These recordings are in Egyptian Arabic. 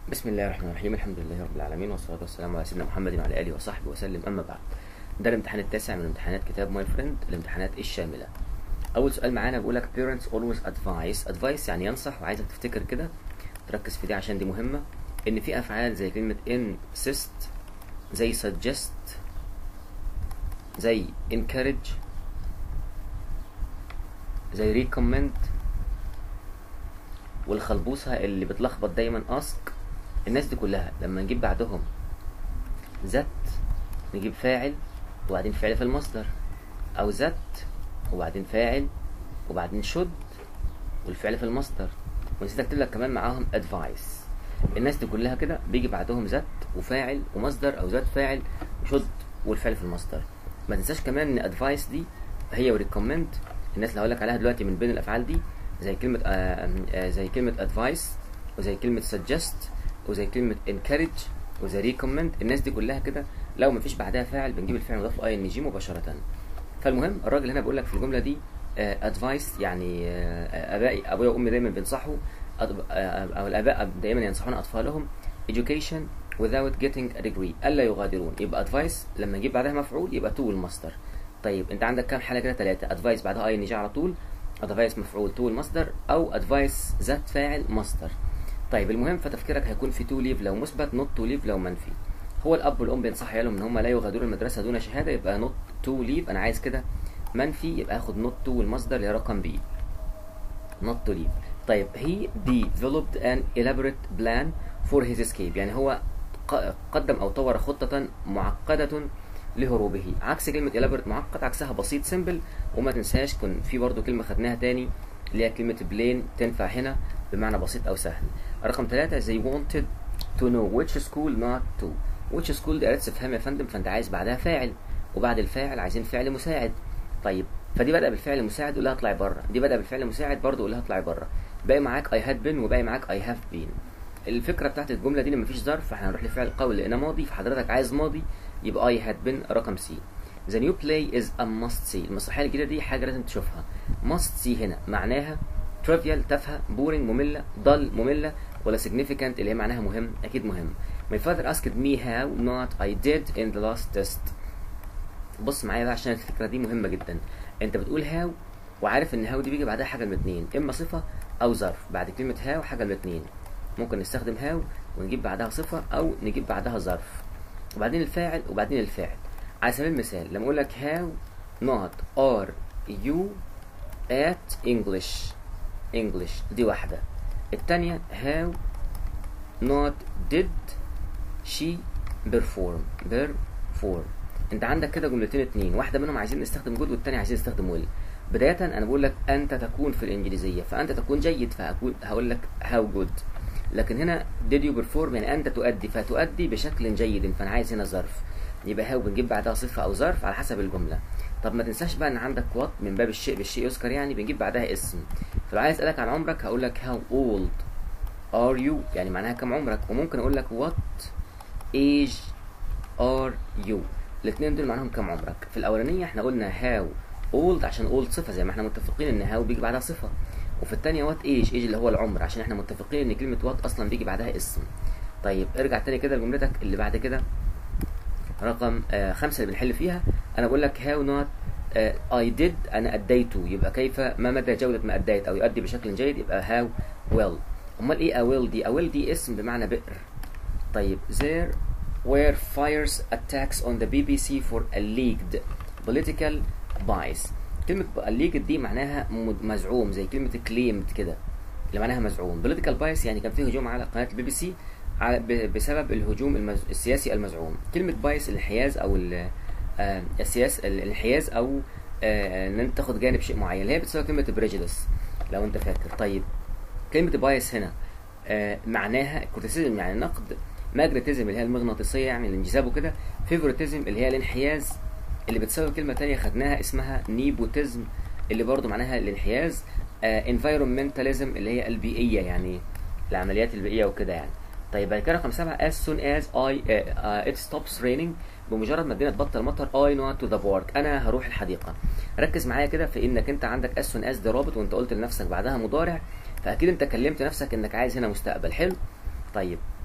بسم الله الرحمن الرحيم الحمد لله رب العالمين والصلاة والسلام على سيدنا محمد وعلى آله وصحبه وسلم أما بعد ده الامتحان التاسع من امتحانات كتاب ماي فريند الامتحانات الشاملة أول سؤال معانا بيقول لك parents always advise advice يعني ينصح وعايزك تفتكر كده تركز في دي عشان دي مهمة إن في أفعال زي كلمة insist زي suggest زي encourage زي recommend والخلبوصة اللي بتلخبط دايما ask الناس دي كلها لما نجيب بعدهم ذات نجيب فاعل وبعدين فعل في المصدر او ذات وبعدين فاعل وبعدين شد والفعل في المصدر ونسيت اكتب لك كمان معاهم ادفايس الناس دي كلها كده بيجي بعدهم ذات وفاعل ومصدر او ذات فاعل وشد والفعل في المصدر ما تنساش كمان ان ادفايس دي هي وريكومند الناس اللي هقول لك عليها دلوقتي من بين الافعال دي زي كلمه آآ آآ زي كلمه ادفايس وزي كلمه suggest وزي كلمة encourage وزي recommend الناس دي كلها كده لو مفيش بعدها فاعل بنجيب الفعل مضاف اي ان جي مباشرة فالمهم الراجل هنا بيقول لك في الجملة دي ادفايس يعني آه ابائي ابويا وامي دايما بينصحوا او الاباء دايما ينصحون اطفالهم education without getting a degree الا يغادرون يبقى advice لما نجيب بعدها مفعول يبقى تو المصدر طيب انت عندك كام حالة كده ثلاثة advice بعدها اي ان جي على طول advice مفعول تو المصدر او advice ذات فاعل مصدر طيب المهم فتفكيرك هيكون في تو ليف لو مثبت نوت تو ليف لو منفي هو الاب والام بينصح عيالهم ان هم لا يغادروا المدرسه دون شهاده يبقى نوت تو ليف انا عايز كده منفي يبقى اخد نوت تو والمصدر اللي رقم بي نوت تو ليف طيب he developed an elaborate plan for his escape يعني هو قدم او طور خطه معقده لهروبه عكس كلمه elaborate معقد عكسها بسيط سيمبل وما تنساش كن في برضو كلمه خدناها تاني اللي هي كلمه بلين تنفع هنا بمعنى بسيط او سهل رقم ثلاثة they wanted to know which school not to which school دي قالت استفهام يا فندم فانت عايز بعدها فاعل وبعد الفاعل عايزين فعل مساعد طيب فدي بدأ بالفعل المساعد قول لها اطلعي بره دي بدأ بالفعل المساعد برضه قول لها اطلعي بره باقي معاك I had been وباقي معاك I have been الفكرة بتاعت الجملة دي لما مفيش ظرف فاحنا هنروح لفعل القول لقينا ماضي فحضرتك عايز ماضي يبقى I had been رقم سي The new play is a must see المسرحية الجديدة دي حاجة لازم تشوفها must see هنا معناها trivial تافهة boring مملة dull مملة ولا significant اللي هي معناها مهم أكيد مهم My father asked me how not I did in the last test بص معايا بقى عشان الفكرة دي مهمة جدا أنت بتقول how وعارف إن how دي بيجي بعدها حاجة من اتنين إما صفة أو ظرف بعد كلمة how حاجة من اتنين ممكن نستخدم how ونجيب بعدها صفة أو نجيب بعدها ظرف وبعدين الفاعل وبعدين الفاعل على سبيل المثال لما أقول لك how not are you at English English دي واحدة التانية how not did she perform perform انت عندك كده جملتين اتنين واحدة منهم عايزين نستخدم good والتانية عايزين نستخدم will بداية انا بقول لك انت تكون في الانجليزية فانت تكون جيد فهقول هقول لك how good لكن هنا did you perform يعني انت تؤدي فتؤدي بشكل جيد فانا عايز هنا ظرف يبقى how بنجيب بعدها صفة او ظرف على حسب الجملة طب ما تنساش بقى ان عندك وات من باب الشيء بالشيء يذكر يعني بنجيب بعدها اسم فلو عايز اسالك عن عمرك هقول لك how old are you يعني معناها كم عمرك وممكن اقول لك what age are you الاثنين دول معناهم كم عمرك في الاولانيه احنا قلنا how old عشان old صفه زي ما احنا متفقين ان how بيجي بعدها صفه وفي الثانيه what age age اللي هو العمر عشان احنا متفقين ان كلمه what اصلا بيجي بعدها اسم طيب ارجع تاني كده لجملتك اللي بعد كده رقم آه خمسة اللي بنحل فيها انا بقول لك how not آه I did انا اديته يبقى كيف ما مدى جودة ما اديت او يؤدي بشكل جيد يبقى how well امال ايه awil دي awil دي اسم بمعنى بئر طيب there were fires attacks on the BBC for alleged political bias كلمة alleged دي معناها مزعوم زي كلمة claimed كده اللي معناها مزعوم political bias يعني كان فيه هجوم على قناة البي بي سي بسبب الهجوم المز... السياسي المزعوم كلمة بايس الانحياز أو آه السياس الانحياز أو آه إن أنت تاخد جانب شيء معين اللي هي بتساوي كلمة بريجيدس لو أنت فاكر طيب كلمة بايس هنا آه معناها كريتيسيزم يعني نقد ماجنتيزم اللي هي المغناطيسية يعني الانجذاب وكده فيفوريتيزم اللي هي الانحياز اللي بتساوي كلمة تانية خدناها اسمها نيبوتيزم اللي برضو معناها الانحياز انفايرمنتاليزم اللي هي البيئية يعني العمليات البيئية وكده يعني طيب بعد كده رقم سبعة as soon as I uh, uh, it stops raining بمجرد ما الدنيا تبطل مطر I know to the park انا هروح الحديقة ركز معايا كده في انك انت عندك as soon as ده رابط وانت قلت لنفسك بعدها مضارع فاكيد انت كلمت نفسك انك عايز هنا مستقبل حلو طيب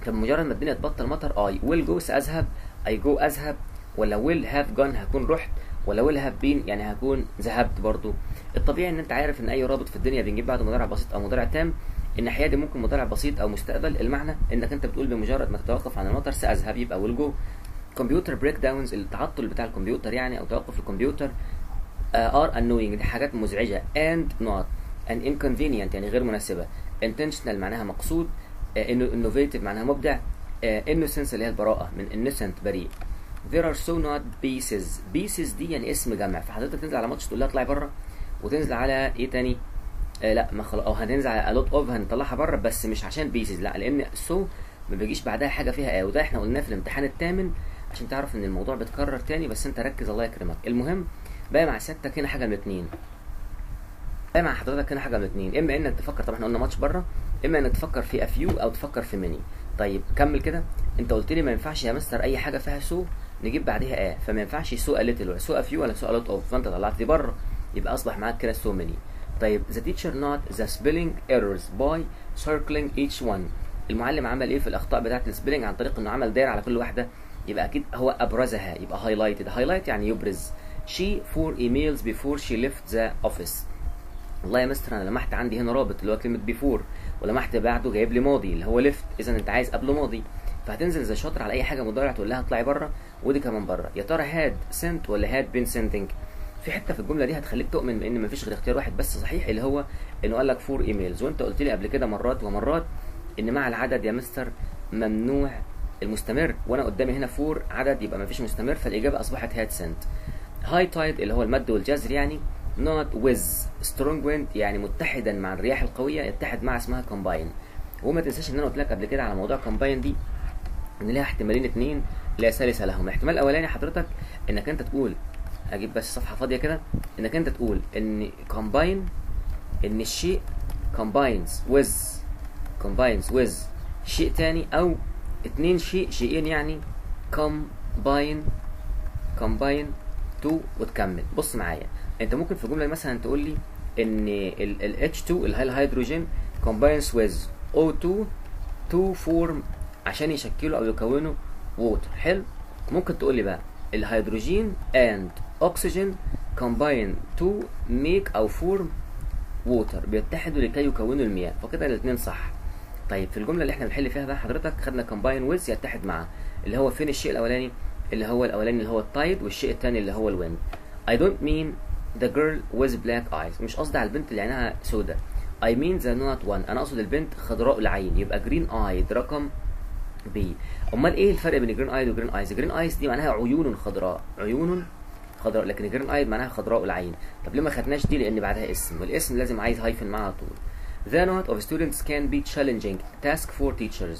فبمجرد ما الدنيا تبطل مطر اي ويل جو ساذهب اي جو اذهب ولا ويل هاف جون هكون رحت ولا ويل هاف بين يعني هكون ذهبت برضو الطبيعي ان انت عارف ان اي رابط في الدنيا بنجيب بعده مضارع بسيط او مضارع تام الناحيه دي ممكن مضارع بسيط او مستقبل المعنى انك انت بتقول بمجرد ما تتوقف عن المطر ساذهب يبقى ويل جو كمبيوتر بريك داونز التعطل بتاع الكمبيوتر يعني او توقف الكمبيوتر ار انوينج دي حاجات مزعجه اند نوت ان inconvenient يعني غير مناسبه intentional معناها مقصود innovative معناها مبدع innocence اللي هي البراءه من innocent بريء there are so not pieces pieces دي يعني اسم جمع فحضرتك تنزل على ماتش تقول لها اطلعي بره وتنزل على ايه تاني آه لا ما خلاص او هننزل على a lot of هنطلعها بره بس مش عشان pieces لا لان so ما بيجيش بعدها حاجه فيها اه وده احنا قلناه في الامتحان الثامن عشان تعرف ان الموضوع بيتكرر تاني بس انت ركز الله يكرمك المهم بقى مع سيادتك هنا حاجه من اتنين بقى مع حضرتك هنا حاجه من اتنين اما انك تفكر طبعا احنا قلنا ماتش بره اما انك تفكر في افيو او تفكر في ميني طيب كمل كده انت قلت لي ما ينفعش يا مستر اي حاجه فيها سو نجيب بعدها اه فما ينفعش سو ليتل ولا سو افيو ولا سو لوت اوف فانت طلعت لي بره يبقى اصبح معاك كده سو ميني طيب the teacher not the spelling errors by circling each one المعلم عمل ايه في الاخطاء بتاعه السبيلنج عن طريق انه عمل دايره على كل واحده يبقى اكيد هو ابرزها يبقى highlighted highlight يعني يبرز she four emails before she left the office والله يا مستر انا لمحت عندي هنا رابط اللي هو كلمه بيفور ولمحت بعده جايب لي ماضي اللي هو ليفت اذا انت عايز قبله ماضي فهتنزل زي شاطر على اي حاجه مضارع تقول لها اطلعي بره ودي كمان بره يا ترى هاد سنت ولا هاد بين سنتنج في حته في الجمله دي هتخليك تؤمن بان مفيش غير اختيار واحد بس صحيح اللي هو انه قال لك فور ايميلز وانت قلت لي قبل كده مرات ومرات ان مع العدد يا مستر ممنوع المستمر وانا قدامي هنا فور عدد يبقى مفيش مستمر فالاجابه اصبحت هاد سنت هاي تايد اللي هو المد والجزر يعني not with strong wind يعني متحدا مع الرياح القويه يتحد مع اسمها combine وما تنساش ان انا قلت لك قبل كده على موضوع combine دي ان ليها احتمالين اتنين لا ثالث لهم الاحتمال الاولاني حضرتك انك انت تقول اجيب بس صفحه فاضيه كده انك انت تقول ان combine ان الشيء combines with combines with شيء تاني او اتنين شيء شيئين يعني combine combine to وتكمل بص معايا انت ممكن في جمله مثلا تقول لي ان ال H2 اللي هي الهيدروجين combines with O2 to form عشان يشكلوا او يكونوا water حلو ممكن تقول لي بقى الهيدروجين and oxygen combine to make او form water بيتحدوا لكي يكونوا المياه فكده الاثنين صح طيب في الجمله اللي احنا بنحل فيها بقى حضرتك خدنا combine with يتحد مع اللي هو فين الشيء الاولاني اللي هو الاولاني اللي هو التايد والشيء الثاني اللي هو الويند I don't mean the girl with black eyes مش قصدي على البنت اللي عينها سوداء I mean the not one انا اقصد البنت خضراء العين يبقى green eyed رقم B امال ايه الفرق بين جرين ايد وجرين ايز جرين ايز دي معناها عيون خضراء عيون خضراء لكن جرين ايد معناها خضراء العين طب ليه ما خدناش دي لان بعدها اسم والاسم لازم عايز هايفن معاه على طول The note of students can be challenging task for teachers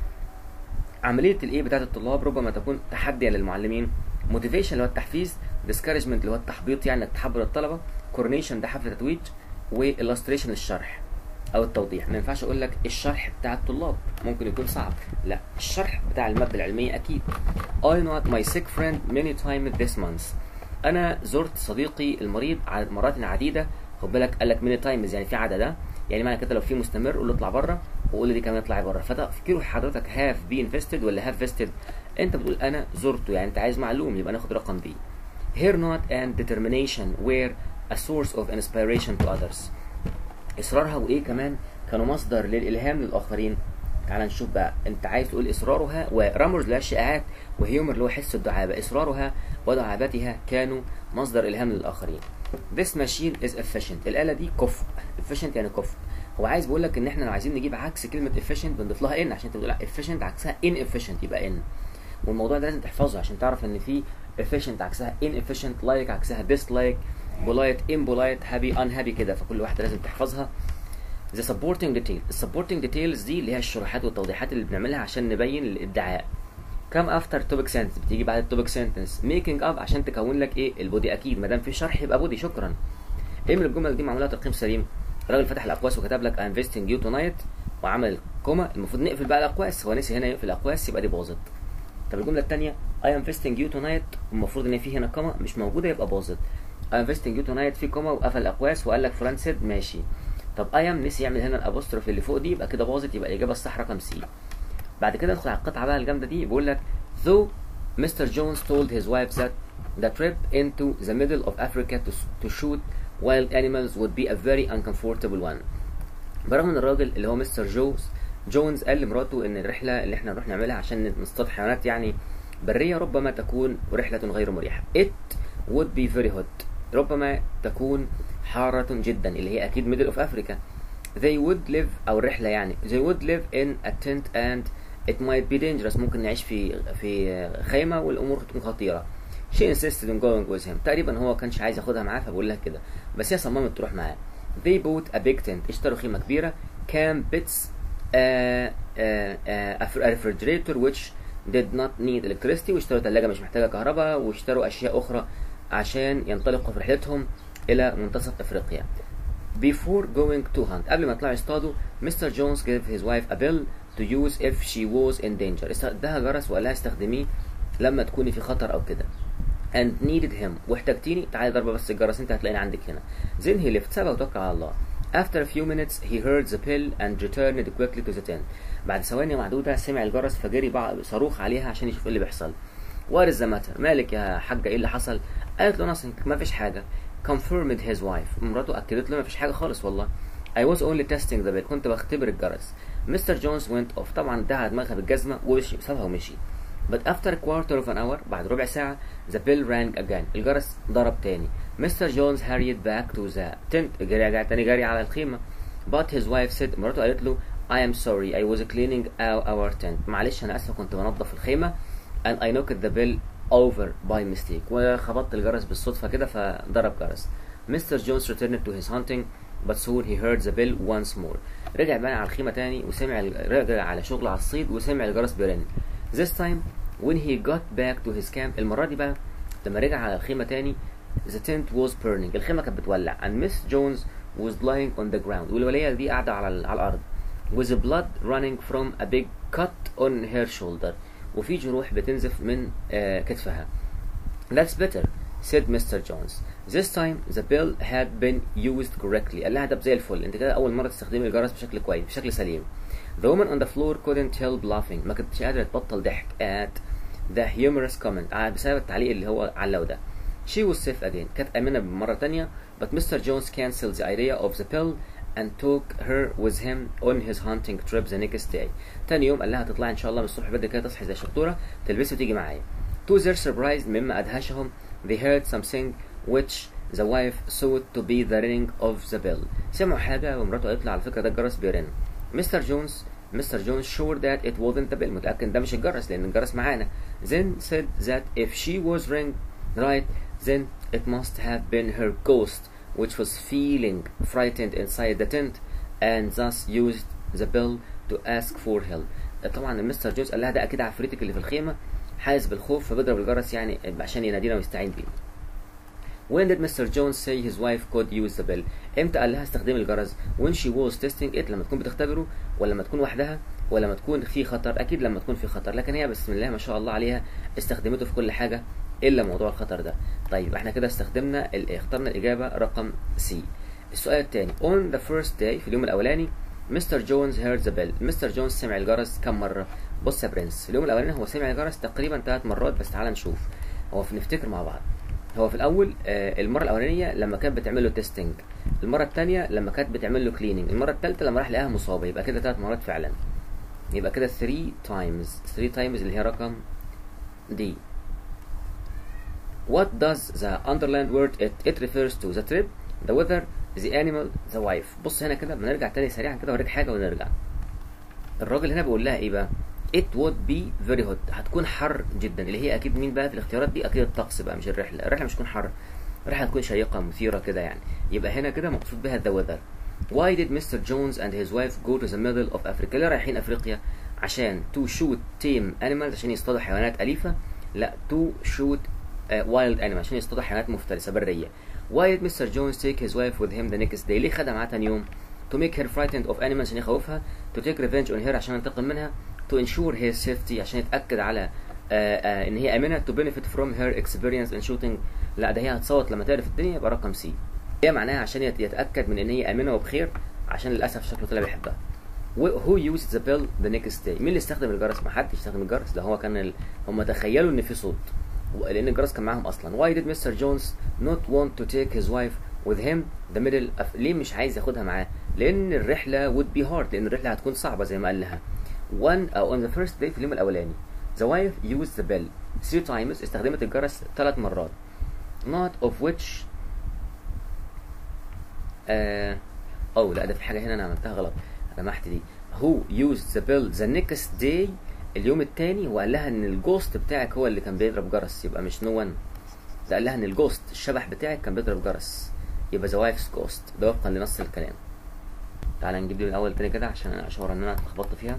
عملية الايه بتاعت الطلاب ربما تكون تحديا للمعلمين motivation اللي هو التحفيز discouragement اللي هو التحبيط يعني انك تحبط الطلبة coronation ده حفل تتويج وillustration الشرح او التوضيح ما ينفعش اقول لك الشرح بتاع الطلاب ممكن يكون صعب لا الشرح بتاع الماده العلميه اكيد I not my sick friend many times this month انا زرت صديقي المريض مرات عديده خد بالك قال لك many times يعني في عدد يعني معنى كده لو في مستمر قول له اطلع بره وقول لي دي كمان اطلعي بره فتفكيره حضرتك هاف بي انفستد ولا هاف فيستد انت بتقول انا زرته يعني انت عايز معلوم يبقى ناخد رقم بي here not and determination were a source of inspiration to others اصرارها وايه كمان كانوا مصدر للالهام للاخرين تعال نشوف بقى انت عايز تقول اصرارها ورمز لها الشائعات وهيومر اللي هو حس الدعابه اصرارها ودعابتها كانوا مصدر الهام للاخرين This machine is efficient الآلة دي كفء efficient يعني كفء هو عايز بيقول لك ان احنا لو عايزين نجيب عكس كلمة efficient بنضيف لها ان عشان انت بتقول efficient عكسها inefficient يبقى ان والموضوع ده لازم تحفظه عشان تعرف ان في efficient عكسها inefficient like عكسها dislike polite impolite happy unhappy كده فكل واحدة لازم تحفظها the supporting detail السبورتنج details دي اللي هي الشروحات والتوضيحات اللي بنعملها عشان نبين الادعاء come after topic sentence بتيجي بعد التوبيك sentence making up عشان تكون لك ايه البودي اكيد ما دام في شرح يبقى بودي شكرا ايه من الجمل دي معموله ترقيم سليم الراجل فتح الاقواس وكتب لك I'm investing you tonight وعمل كوما المفروض نقفل بقى الاقواس هو نسي هنا يقفل الاقواس يبقى دي باظت طب الجمله الثانيه I am investing you tonight المفروض ان في هنا كوما مش موجوده يبقى باظت I am investing you tonight في كوما وقفل الاقواس وقال لك فلان سيد ماشي طب I am نسي يعمل هنا الابوستروف اللي فوق دي يبقى كده باظت يبقى الاجابه الصح رقم سي بعد كده ندخل على القطعه بقى الجامده دي بيقول لك though Mr. Jones told his wife that the trip into the middle of Africa to, to shoot wild animals would be a very uncomfortable one برغم ان الراجل اللي هو مستر جونز جونز قال لمراته ان الرحله اللي احنا نروح نعملها عشان نصطاد حيوانات يعني بريه ربما تكون رحله غير مريحه it would be very hot ربما تكون حارة جدا اللي هي أكيد middle of Africa they would live أو الرحلة يعني they would live in a tent and it might be dangerous ممكن نعيش في في خيمة والأمور تكون خطيرة she insisted on going with him تقريبا هو كانش عايز ياخدها معاه فبقول لها كده بس هي صممت تروح معاه they bought a big tent اشتروا خيمة كبيرة cam bits uh, uh, uh, a refrigerator which did not need electricity واشتروا ثلاجة مش محتاجة كهرباء واشتروا أشياء أخرى عشان ينطلقوا في رحلتهم إلى منتصف أفريقيا. Before going to hunt قبل ما يطلعوا يصطادوا مستر جونز gave his wife a bill to use if she was in danger استخدها جرس وقال لها استخدميه لما تكوني في خطر أو كده. and needed him واحتجتيني تعالي ضربة بس الجرس انت هتلاقيني عندك هنا. Then he left سابها وتوكل على الله. After a few minutes he heard the pill and returned quickly to the tent. بعد ثواني معدودة سمع الجرس فجري بعض صاروخ عليها عشان يشوف ايه اللي بيحصل. What is the matter؟ مالك يا حاجة ايه اللي حصل؟ قالت له nothing ما فيش حاجة. confirmed his wife مراته أكدت له ما فيش حاجة خالص والله. I was only testing the bill كنت بختبر الجرس. Mr. Jones went off طبعا دعا دماغها بالجزمة ومشي سابها ومشي. But after a quarter of an hour بعد ربع ساعة the bell rang again الجرس ضرب تاني. Mr. Jones hurried back to the tent جري رجع تاني جري على الخيمة. But his wife said مراته قالت له I am sorry I was cleaning our, our tent معلش أنا آسفة كنت بنظف الخيمة and I knocked the bell over by mistake وخبطت الجرس بالصدفة كده فضرب جرس. Mr. Jones returned to his hunting but soon he heard the bell once more. رجع بقى على الخيمة تاني وسمع رجع على شغل على الصيد وسمع الجرس بيرن. This time when he got back to his camp المرة دي بقى لما رجع على الخيمة تاني the tent was burning الخيمة كانت بتولع and Miss Jones was lying on the ground والولية دي قاعدة على على الأرض with blood running from a big cut on her shoulder وفي جروح بتنزف من uh, كتفها That's better said Mr. Jones This time the bill had been used correctly قال لها ده زي الفل انت كده أول مرة تستخدمي الجرس بشكل كويس بشكل سليم The woman on the floor couldn't help laughing ما كانتش قادرة تبطل ضحك at the humorous comment بسبب التعليق اللي هو علّه ده She was safe again كانت آمنة مرة تانية but Mr. Jones canceled the idea of the pill and took her with him on his hunting trip the next day تاني يوم قال لها تطلعي ان شاء الله من الصبح بدري كده تصحي زي الشطورة تلبسي وتيجي معايا to their surprise مما أدهشهم they heard something which the wife thought to be the ring of the bell سمعوا حاجة ومراته قالت له على فكرة ده الجرس بيرن مستر جونز مستر جونز sure that it wasn't the bell متأكد ده مش الجرس لأن الجرس معانا then said that if she was ring right then it must have been her ghost which was feeling frightened inside the tent and thus used the bell to ask for help طبعا مستر جونز قال لها ده اكيد عفريتك اللي في الخيمه حاسس بالخوف فبيضرب الجرس يعني عشان ينادينا ويستعين بينا When did Mr. Jones say his wife could use the bell؟ امتى قال لها استخدمي الجرس؟ When she was testing it لما تكون بتختبره ولا لما تكون وحدها ولا لما تكون في خطر؟ أكيد لما تكون في خطر لكن هي بسم الله ما شاء الله عليها استخدمته في كل حاجة إلا موضوع الخطر ده. طيب احنا كده استخدمنا اخترنا الإجابة رقم سي. السؤال الثاني On the first day في اليوم الأولاني مستر جونز heard the bell مستر جونز سمع الجرس كم مرة؟ بص يا برنس في اليوم الأولاني هو سمع الجرس تقريبا ثلاث مرات بس تعال نشوف هو نفتكر مع بعض هو في الاول آه المره الاولانيه لما كانت بتعمل له تيستنج المره الثانيه لما كانت بتعمل له كليننج المره الثالثه لما راح لقاها مصابه يبقى كده ثلاث مرات فعلا يبقى كده 3 تايمز 3 تايمز اللي هي رقم دي What does the underlined word it, it refers to the trip the weather the animal the wife بص هنا كده بنرجع تاني سريعا كده اوريك حاجه ونرجع الراجل هنا بيقول لها ايه بقى it would be very hot هتكون حر جدا اللي هي اكيد مين بقى في الاختيارات دي اكيد الطقس بقى مش الرحله الرحله مش هتكون حر الرحله هتكون شيقه مثيره كده يعني يبقى هنا كده مقصود بها the weather why did Mr. Jones and his wife go to the middle of Africa ليه رايحين افريقيا عشان to shoot tame animals عشان يصطادوا حيوانات اليفه لا to shoot uh, wild animals عشان يصطادوا حيوانات مفترسه بريه why did Mr. Jones take his wife with him the next day ليه خدها معاه تاني يوم to make her frightened of animals عشان يخوفها to take revenge on her عشان ينتقم منها to ensure his safety عشان يتأكد على آآ آآ ان هي امنه to benefit from her experience in shooting لا ده هي هتصوت لما تعرف الدنيا يبقى رقم سي هي معناها عشان يتأكد من ان هي امنه وبخير عشان للاسف شكله طلع بيحبها who used the bell the next day مين اللي استخدم الجرس ما حدش استخدم الجرس ده هو كان ال... هم تخيلوا ان في صوت لان الجرس كان معاهم اصلا why did Mr. Jones not want to take his wife with him the middle of... ليه مش عايز ياخدها معاه لان الرحله would be hard لان الرحله هتكون صعبه زي ما قال لها one uh, on the first day في اليوم الاولاني the wife used the bell three times استخدمت الجرس ثلاث مرات not of which آه او لا ده في حاجه هنا انا عملتها غلط لمحت دي who used the bell the next day اليوم التاني وقال لها ان الجوست بتاعك هو اللي كان بيضرب جرس يبقى مش نو no one ده قال لها ان الجوست الشبح بتاعك كان بيضرب جرس يبقى ذا وايفز جوست ده وفقا لنص الكلام تعالى نجيب دي من الاول تاني كده عشان اشعر ان انا اتلخبطت فيها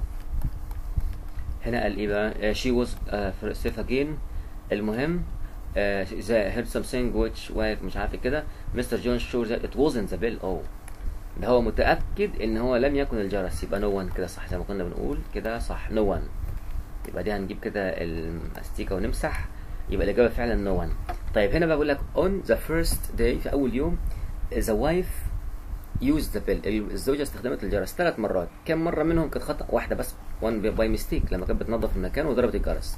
هنا قال ايه بقى she was uh, safe again المهم uh, they heard something which wife مش عارف كده Mr. Jones sure that it wasn't the bell oh ده هو متأكد ان هو لم يكن الجرس يبقى no one كده صح زي ما كنا بنقول كده صح no one يبقى دي هنجيب كده الاستيكة ونمسح يبقى الإجابة فعلا no one طيب هنا بقى بقول لك on the first day في أول يوم the wife used the bell الزوجة استخدمت الجرس ثلاث مرات كم مرة منهم كانت خطأ واحدة بس one by mistake لما كانت بتنظف المكان وضربت الجرس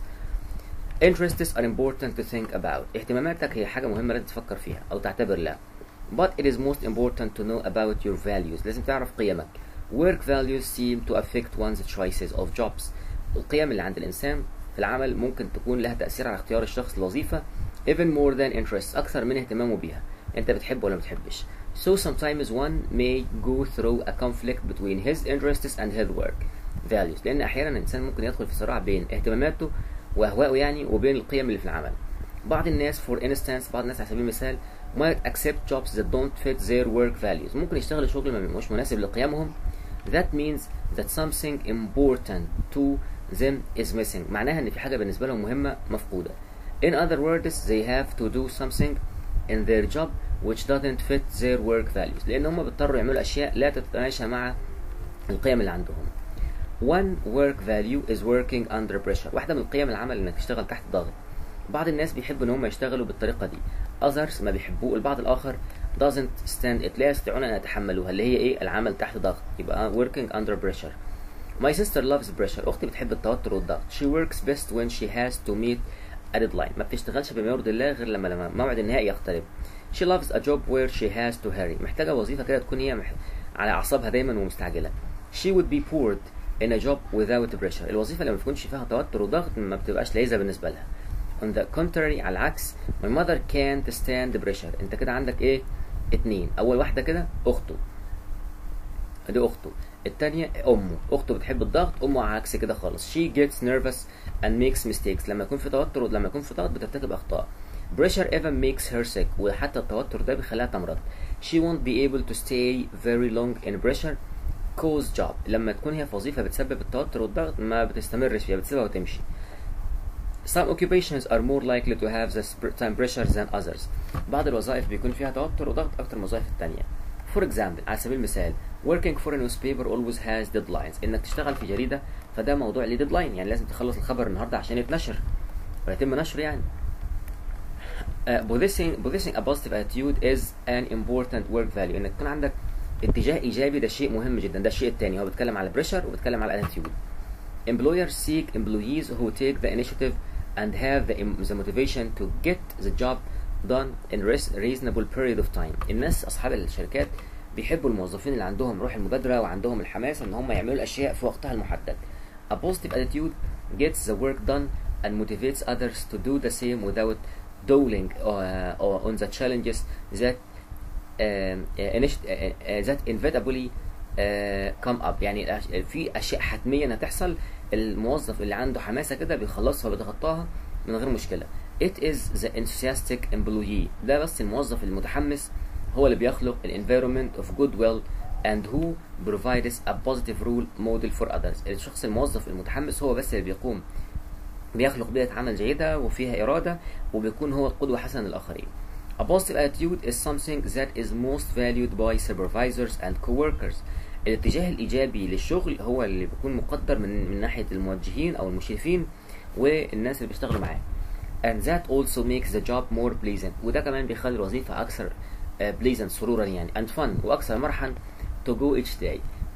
interests are important to think about اهتماماتك هي حاجة مهمة لازم تفكر فيها أو تعتبر لها but it is most important to know about your values لازم تعرف قيمك work values seem to affect one's choices of jobs القيم اللي عند الإنسان في العمل ممكن تكون لها تأثير على اختيار الشخص للوظيفة even more than interests أكثر من اهتمامه بيها أنت بتحب ولا ما بتحبش so sometimes one may go through a conflict between his interests and his work values لأن أحيانا الإنسان ممكن يدخل في صراع بين اهتماماته وأهوائه يعني وبين القيم اللي في العمل بعض الناس for instance بعض الناس على سبيل المثال might accept jobs that don't fit their work values ممكن يشتغلوا شغل ما مش مناسب لقيمهم that means that something important to them is missing معناها ان في حاجه بالنسبه لهم مهمه مفقوده in other words they have to do something in their job which doesn't fit their work values لان هم بيضطروا يعملوا اشياء لا تتماشى مع القيم اللي عندهم one work value is working under pressure واحده من القيم العمل انك تشتغل تحت ضغط بعض الناس بيحبوا ان هم يشتغلوا بالطريقه دي others ما بيحبوه البعض الاخر doesn't stand it لا يستطيعون ان يتحملوها اللي هي ايه العمل تحت ضغط يبقى working under pressure My sister loves pressure أختي بتحب التوتر والضغط She works best when she has to meet a deadline ما بتشتغلش بما يرضي الله غير لما لما موعد النهائي يقترب She loves a job where she has to hurry محتاجة وظيفة كده تكون هي مح... على أعصابها دايما ومستعجلة She would be bored in a job without pressure الوظيفة اللي ما بتكونش فيها توتر وضغط ما بتبقاش لذيذة بالنسبة لها On the contrary على العكس My mother can't stand pressure أنت كده عندك إيه اتنين أول واحدة كده أخته دي أخته التانية أمه أخته بتحب الضغط أمه عكس كده خالص she gets nervous and makes mistakes لما يكون في توتر ولما يكون في ضغط بترتكب أخطاء pressure even makes her sick وحتى التوتر ده بيخليها تمرض she won't be able to stay very long in pressure cause job لما تكون هي في وظيفة بتسبب التوتر والضغط ما بتستمرش فيها بتسيبها وتمشي Some occupations are more likely to have this time pressure than others. بعض الوظائف بيكون فيها توتر وضغط أكتر من الوظائف التانية. For example على سبيل المثال working for a newspaper always has deadlines انك تشتغل في جريدة فده موضوع ليه deadline يعني لازم تخلص الخبر النهاردة عشان يتنشر ويتم نشره يعني uh, possessing, possessing a positive attitude is an important work value انك يكون عندك اتجاه ايجابي ده شيء مهم جدا ده الشيء الثاني هو بيتكلم على pressure وبيتكلم على attitude employers seek employees who take the initiative and have the, the motivation to get the job done in reasonable period of time الناس اصحاب الشركات بيحبوا الموظفين اللي عندهم روح المبادرة وعندهم الحماس ان هم يعملوا الاشياء في وقتها المحدد a positive attitude gets the work done and motivates others to do the same without dwelling uh, uh, on the challenges that uh, uh, that inevitably uh, come up يعني في اشياء حتميا هتحصل الموظف اللي عنده حماسة كده بيخلصها وبيتخطاها من غير مشكلة it is the enthusiastic employee ده بس الموظف المتحمس هو اللي بيخلق ال environment of goodwill and who provides a positive role model for others الشخص الموظف المتحمس هو بس اللي بيقوم بيخلق بيئة عمل جيدة وفيها إرادة وبيكون هو قدوة حسنة للآخرين A positive attitude is something that is most valued by supervisors and coworkers الاتجاه الإيجابي للشغل هو اللي بيكون مقدر من من ناحية الموجهين أو المشرفين والناس اللي بيشتغلوا معاه and that also makes the job more pleasant وده كمان بيخلي الوظيفة أكثر uh, pleasant سرورا يعني and fun وأكثر مرحا to go each day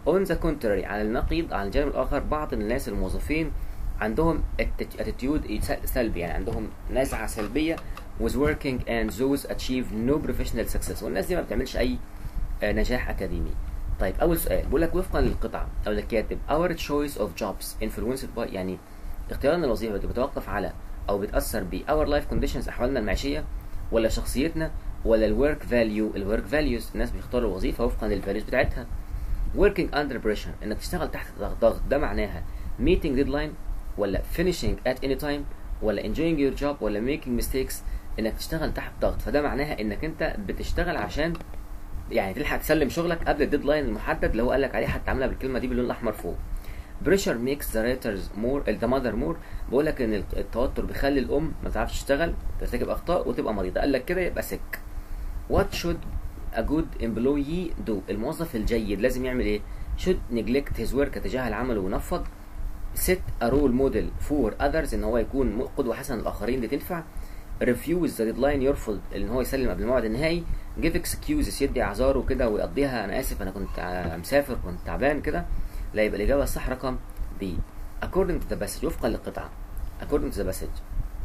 on the contrary على النقيض على الجانب الآخر بعض الناس الموظفين عندهم attitude سلبي يعني عندهم نزعة سلبية with working and those achieve no professional success والناس دي ما بتعملش أي آه، نجاح أكاديمي طيب أول سؤال بيقول لك وفقا للقطعة أو للكاتب our choice of jobs influenced by يعني اختيارنا الوظيفة دي بتوقف على أو بتأثر ب our life conditions أحوالنا المعيشية ولا شخصيتنا ولا الورك فاليو الورك فاليوز الناس بيختاروا الوظيفة وفقا للفاليوز بتاعتها working under pressure انك تشتغل تحت ضغط ده معناها meeting deadline ولا finishing at any time ولا enjoying your job ولا making mistakes انك تشتغل تحت ضغط فده معناها انك انت بتشتغل عشان يعني تلحق تسلم شغلك قبل الديدلاين المحدد اللي هو قال لك عليه حتى عاملها بالكلمه دي باللون الاحمر فوق بريشر ميكس ذا رايترز مور ذا ماذر مور بقول لك ان التوتر بيخلي الام ما تعرفش تشتغل ترتكب اخطاء وتبقى مريضه قال لك كده يبقى سك وات شود a good employee do الموظف الجيد لازم يعمل ايه should neglect his work يتجاهل عمله وينفض set a role model for others ان هو يكون قدوه حسنه للاخرين دي تنفع refuse the deadline يرفض ان هو يسلم قبل الموعد النهائي give excuses يدي اعذاره كده ويقضيها انا اسف انا كنت ع- مسافر كنت تعبان كده لا يبقى الاجابه الصح رقم B according to the passage وفقا للقطعه according to the passage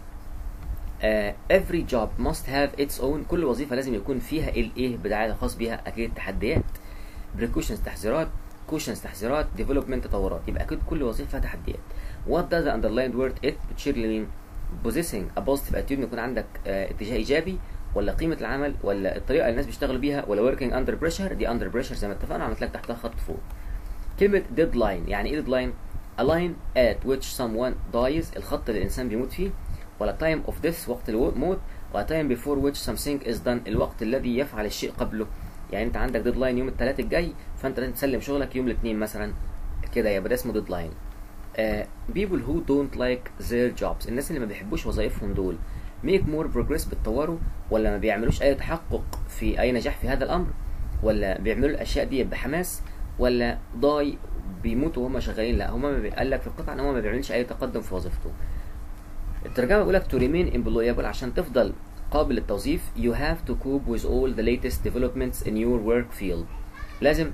uh, every job must have its own كل وظيفة لازم يكون فيها الايه بتاعها الخاص بيها اكيد تحديات precautions تحذيرات cautions تحذيرات development تطورات يبقى اكيد كل وظيفة فيها تحديات what does the underlined word it بتشير لمين possessing a positive attitude إن يكون عندك uh, اتجاه ايجابي ولا قيمة العمل ولا الطريقة اللي الناس بيشتغلوا بيها ولا working under pressure دي under pressure زي ما اتفقنا عملت لك تحتها خط فوق كلمة deadline يعني ايه deadline a line at which someone dies الخط اللي الإنسان بيموت فيه ولا time of death وقت الموت ولا time before which something is done الوقت الذي يفعل الشيء قبله يعني انت عندك ديدلاين يوم الثلاث الجاي فانت لازم تسلم شغلك يوم الاثنين مثلا كده يبقى ده اسمه ديدلاين uh, people who don't like their jobs الناس اللي ما بيحبوش وظائفهم دول make more progress بيتطوروا ولا ما بيعملوش اي تحقق في اي نجاح في هذا الامر ولا بيعملوا الاشياء دي بحماس ولا ضاي بيموتوا وهم شغالين لا هما ما بي... قال لك في القطعه ان هو ما بيعملش اي تقدم في وظيفته الترجمه بيقول لك to remain employable عشان تفضل قابل للتوظيف you have to cope with all the latest developments in your work field لازم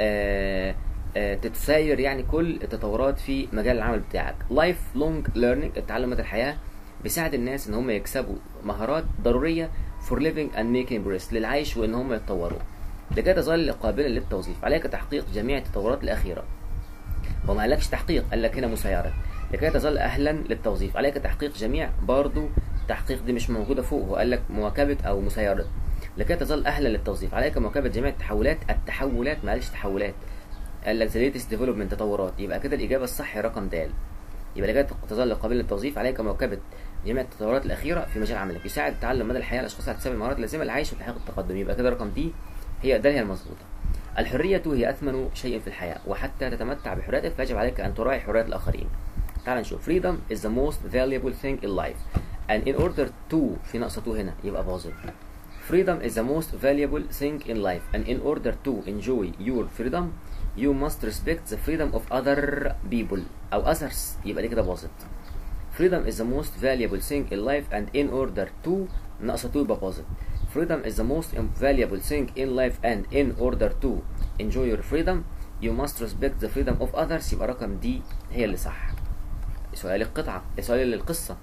آه آه تتساير يعني كل التطورات في مجال العمل بتاعك life long learning التعلم مدى الحياه بيساعد الناس ان هم يكسبوا مهارات ضروريه for living and making progress للعيش وان هم يتطوروا لكي تظل قابلا للتوظيف عليك تحقيق جميع التطورات الاخيره هو ما قالكش تحقيق قال لك هنا مسيرة لكي تظل أهلا للتوظيف عليك تحقيق جميع برضو تحقيق دي مش موجودة فوق هو قال لك مواكبة أو مسيرة لكي تظل أهلا للتوظيف عليك مواكبة جميع التحولات التحولات ما قالش تحولات قال لك the latest development تطورات يبقى كده الإجابة الصح هي رقم د يبقى لكي تظل قابل للتوظيف عليك مواكبة جميع التطورات الأخيرة في مجال عملك يساعد تعلم مدى الحياة الأشخاص على اكتساب المهارات اللازمة للعيش وتحقيق التقدم يبقى كده رقم دي هي ده هي المظبوطة الحرية هي أثمن شيء في الحياة وحتى تتمتع بحريتك فيجب عليك أن تراعي حرية الآخرين تعال نشوف freedom is the most valuable thing in life and in order to في نقصة to هنا يبقى positive freedom is the most valuable thing in life and in order to enjoy your freedom you must respect the freedom of other people أو others يبقى دي كده positive freedom is the most valuable thing in life and in order to ناقصة to يبقى positive freedom is the most valuable thing in life and in order to enjoy your freedom you must respect the freedom of others يبقى رقم دي هي اللي صح سؤال القطعة سؤال القصة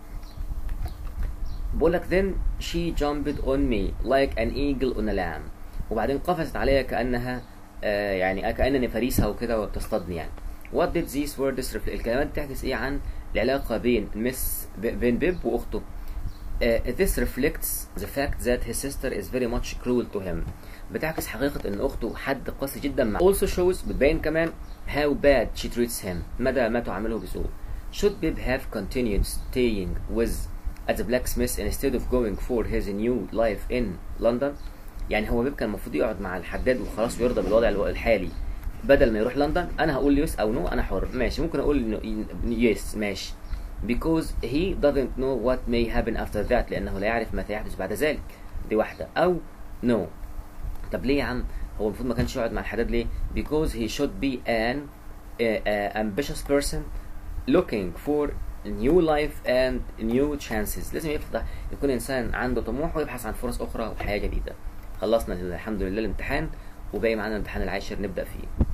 بقول لك then she jumped on me like an eagle on a lamb وبعدين قفزت عليا كأنها آه يعني كأنني فريسها وكده وبتصطادني يعني what did these words reflect الكلمات بتحدث ايه عن العلاقة بين مس بين بيب وأخته Uh, this reflects the fact that his sister is very much cruel to him. بتعكس حقيقة إن أخته حد قاسي جدا معه. Also shows بتبين كمان how bad she treats him. مدى ما تعامله بسوء. Should Bib have continued staying with at the blacksmith instead of going for his new life in London? يعني هو بيب كان المفروض يقعد مع الحداد وخلاص ويرضى بالوضع الحالي بدل ما يروح لندن أنا هقول يس أو نو أنا حر ماشي ممكن أقول يس ماشي because he doesn't know what may happen after that لأنه لا يعرف ما سيحدث بعد ذلك دي واحدة أو no طب ليه يا عم هو المفروض ما كانش يقعد مع الحداد ليه because he should be an uh, uh, ambitious person looking for new life and new chances لازم يفتح يكون إنسان عنده طموح ويبحث عن فرص أخرى وحياة جديدة خلصنا الحمد لله الامتحان وباقي معانا الامتحان العاشر نبدأ فيه